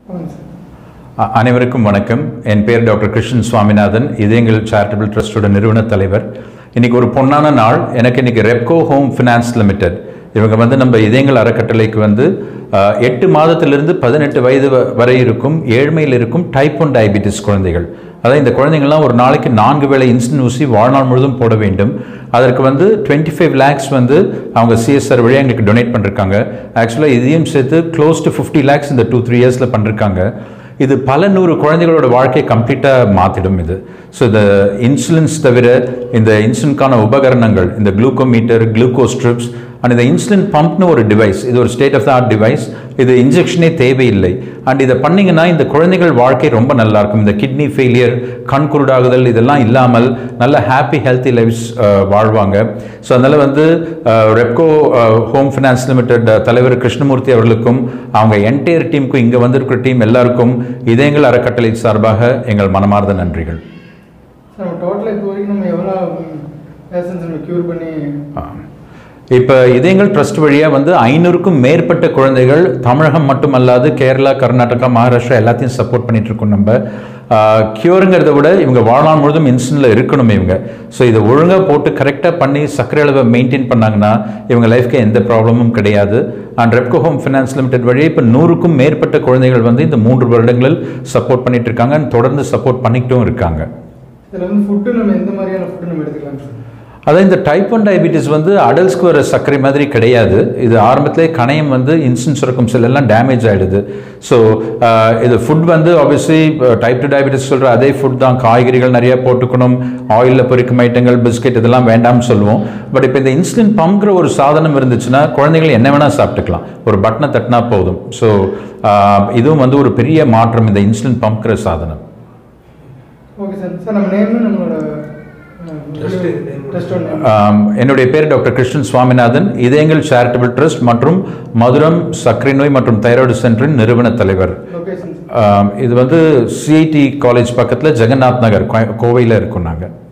ஆமாங்க சார் அ- அனைவருக்கும் வணக்கம் என் பேர் டாக்டர் கிருஷ்ணன் சுவாமிநாதன் இது எங்கள் சேரிட்டபிள் ட்ரஸ்டோட நிறுவன தலைவர் இன்னைக்கு ஒரு பொன்னான நாள் எனக்கு இன்னைக்கு ரெப்கோ ஹோம் ஃபினான்ஸ் லிமிடெட் இவங்க வந்து நம்ம இதயங்கள் அறக்கட்டளைக்கு வந்து அஹ், எட்டு மாதத்திலிருந்து பதினெட்டு வயது வ- வரை இருக்கும் ஏழ்மையில் இருக்கும் டைப் ஒன் டயபிட்டிஸ் குழந்தைகள் அதாவது இந்த குழந்தைங்கள்லாம் ஒரு நாளைக்கு நான்கு வேளை இன்சுலின் ஊசி வாழ்நாள் முழுதும் போட வேண்டும் அதற்கு வந்து டுவெண்ட்டி ஃபைவ் லேக்ஸ் வந்து அவங்க சிஎஸ்ஆர் வழியாக எங்களுக்கு டொனேட் பண்ணிருக்காங்க ஆக்சுவலாக இதையும் சேர்த்து க்ளோஸ் டு ஃபிஃப்டி லேக்ஸ் இந்த டூ த்ரீ இயர்ஸில் பண்ணிருக்காங்க இது பல நூறு குழந்தைகளோட வாழ்க்கையை கம்ப்ளீட்டாக மாற்றிடும் இது ஸோ இந்த இன்சுலின்ஸ் தவிர இந்த இன்சுலின்கான உபகரணங்கள் இந்த குளுக்கோமீட்டர் குளுக்கோஸ் ஸ்ட்ரிப்ஸ் அண்ட் இந்த இன்சுலின் பம்ப்னு ஒரு டிவைஸ் இது ஒரு state of the art device இது இன்ஜெக்ஷனே தேவையில்லை அண்ட் இதை பண்ணீங்கன்னா இந்த குழந்தைகள் வாழ்க்கை ரொம்ப நல்லா இருக்கும் இந்த கிட்னி ஃபெயிலியர் கண் குருடாகுதல் இதெல்லாம் இல்லாமல் நல்ல ஹாப்பி ஹெல்த்தி லைஃப்ஸ் வாழ்வாங்க ஸோ அதனால் வந்து ரெப்கோ ஹோம் ஃபினான்ஸ் லிமிடெட் தலைவர் கிருஷ்ணமூர்த்தி அவர்களுக்கும் அவங்க என்டையர் டீமுக்கும் இங்கே வந்திருக்கிற டீம் எல்லாருக்கும் இதயங்கள் அறக்கட்டளை சார்பாக எங்கள் மனமார்ந்த நன்றிகள் சார் நம்ம டோட்டலாக இப்போ வரைக்கும் நம்ம எவ்வளோ பேஷன்ஸ் நம்ம க்யூர் பண்ணி இப்போ இதயங்கள் ட்ரஸ்ட் வழியாக வந்து ஐநூறுக்கும் மேற்பட்ட குழந்தைகள் தமிழகம் மட்டுமல்லாது கேரளா கர்நாடகா மகாராஷ்டிரா எல்லாத்தையும் சப்போர்ட் பண்ணிட்டு இருக்கோம் நம்ம க்யூருங்கிறத விட இவங்க வாழ்நாள் முழுதும் இன்சுலினில் இருக்கணும் இவங்க ஸோ இதை ஒழுங்காக போட்டு கரெக்டாக பண்ணி சர்க்கரை அளவை மெயின்டைன் பண்ணாங்கன்னா இவங்க லைஃப்க்கு எந்த ப்ராப்ளமும் கிடையாது and Repco home finance limited வழியாக இப்போ நூறுக்கும் மேற்பட்ட குழந்தைகள் வந்து இந்த மூன்று வருடங்களில் சப்போர்ட் பண்ணிட்டு இருக்காங்க and தொடர்ந்து சப்போர்ட் பண்ணிக்கிட்டும் இருக்காங்க இதில் வந்து ஃபுட்டு நம்ம எந்த மாதிரியான ஃபுட்டு நம்ம எடுத்துக்கலாம் சார் அதான் இந்த டைப் ஒன் டயபிட்டிஸ் வந்து அடல்ட்ஸ்க்கு வர சர்க்கரை மாதிரி கிடையாது இது ஆரம்பத்திலே கணையம் வந்து இன்சுலின் சுரக்கும் செல் எல்லாம் டேமேஜ் ஆகிடுது ஸோ இது ஃபுட் வந்து ஆப்வியஸ்லி டைப் டூ டயபிட்டிஸ் சொல்கிற அதே ஃபுட் தான் காய்கறிகள் நிறைய போட்டுக்கணும் ஆயிலில் பொரிக்கும் ஐட்டங்கள் பிஸ்கெட் இதெல்லாம் வேண்டாம்னு சொல்லுவோம் பட் இப்போ இந்த இன்சுலின் பம்ப்ங்கிற ஒரு சாதனம் இருந்துச்சுன்னா குழந்தைகள் என்ன வேணால் சாப்பிட்டுக்கலாம் ஒரு பட்டனை தட்டினா போதும் ஸோ இதுவும் வந்து ஒரு பெரிய மாற்றம் இந்த இன்சுலின் பம்ப்ங்கிற சாதனம் ஓகே சார் சார் நம்ம நேம் நம்மளோட ட்ரஸ்டோட நேம் ஆம், என்னுடைய பேர் டாக்டர் கிருஷ்ணன் சுவாமிநாதன் இதயங்கள் சேரிட்டபிள் ட்ரஸ்ட் மற்றும் மதுரம் சர்க்கரை நோய் மற்றும் தைராய்டு சென்டரின் நிறுவன தலைவர் லொக்கேஷன் ஆம், இது வந்து சிஐடி காலேஜ் பக்கத்தில் ஜெகநாத் நகர் கோவையில் இருக்கோம் நாங்கள்